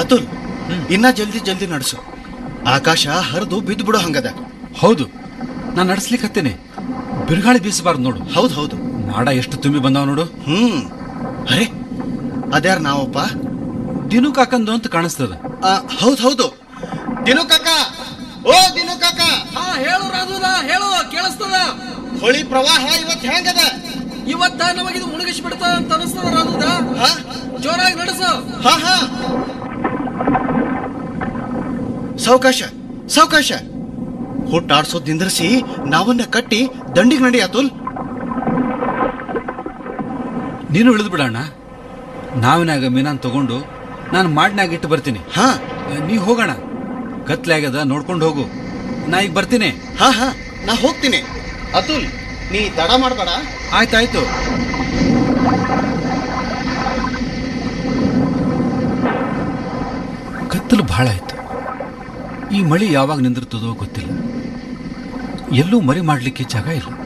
ಅತುಲ್ ಇನ್ನ ಜಲ್ದಿ ಜಲ್ದಿ ನಡೆಸು ಆಕಾಶ ಹರಿದು ಬಿದ್ದು ಬಿಡೋ ಹಂಗದ ಹೌದು ನಾನು ನಡ್ಸ್ಲಿಕ್ಕೆ ಹತ್ತೇನೆ ಬಿರುಗಾಳಿ ಬೀಸಬಾರ್ದು ನೋಡು ಹೌದು ಹೌದು ಮಾಡ ಎಷ್ಟು ತುಂಬಿ ಬಂದಾವ ನೋಡು ಹ್ಮ್ ಅರೆ ಅದ್ಯಾರ ನಾವಪ್ಪ ದಿನು ಕಾಕಂದು ಅಂತ ಕಾಣಿಸ್ತದ ಆ, ಹೌದ್ ಹೌದು ದಿನು ಕಾಕ ಓ ದಿನು ಕಾಕ ಹಾ ಹೇಳು ರಾಜುದ ಹೇಳು ಕೇಳಿಸ್ತದ ಹೊಳಿ ಪ್ರವಾಹ ಇವತ್ ಹೆಂಗದ ಇವತ್ತ ನಮಗಿದು ಮುಳುಗಿಸಿ ಬಿಡ್ತದ ಅಂತ ಅನಿಸ್ತದ ರಾಜುದ ಹಾ ಜೋರಾಗಿ ನಡೆಸು ಹಾ ಹಾ ಸಾವಕಾಶ ಸಾವಕಾಶ ಹುಟ್ಟಾಡ್ಸೋದ್ ನಿಂದ್ರಿಸಿ ನಾವನ್ನ ಕಟ್ಟಿ ದಂಡಿಗೆ ನಡಿ ಅತುಲ್ ನೀನು ಇಳಿದು ಬಿಡಣ್ಣ ನಾವಿನಾಗ ಮೀನಾನ್ ತಗೊಂಡು ನಾನು ಮಾಡ್ನಾಗ ಇಟ್ಟು ಬರ್ತೀನಿ ಹಾ ನೀ ಹೋಗೋಣ ಕತ್ಲೆ ಆಗ್ಯದ ನೋಡ್ಕೊಂಡು ಹೋಗು ನಾ ಈಗ ಬರ್ತೀನಿ ಹಾ ಹಾ ನಾ ಹೋಗ್ತೀನಿ ಅತುಲ್ ನೀ ತಡ ಮಾಡ್ಬೇಡ ಆಯ್ತಾಯ್ತು ಕತ್ತಲು ಬಹಳ ಆಯ್ತು ಈ ಮಳಿ ಯಾವಾಗ ನಿಂದಿರ್ತದೋ ಗೊತ್ತಿಲ್ಲ ಎಲ್ಲೂ ಮರಿ ಮಾಡಲಿಕ್ಕೆ ಜಾಗ ಇಲ್ಲ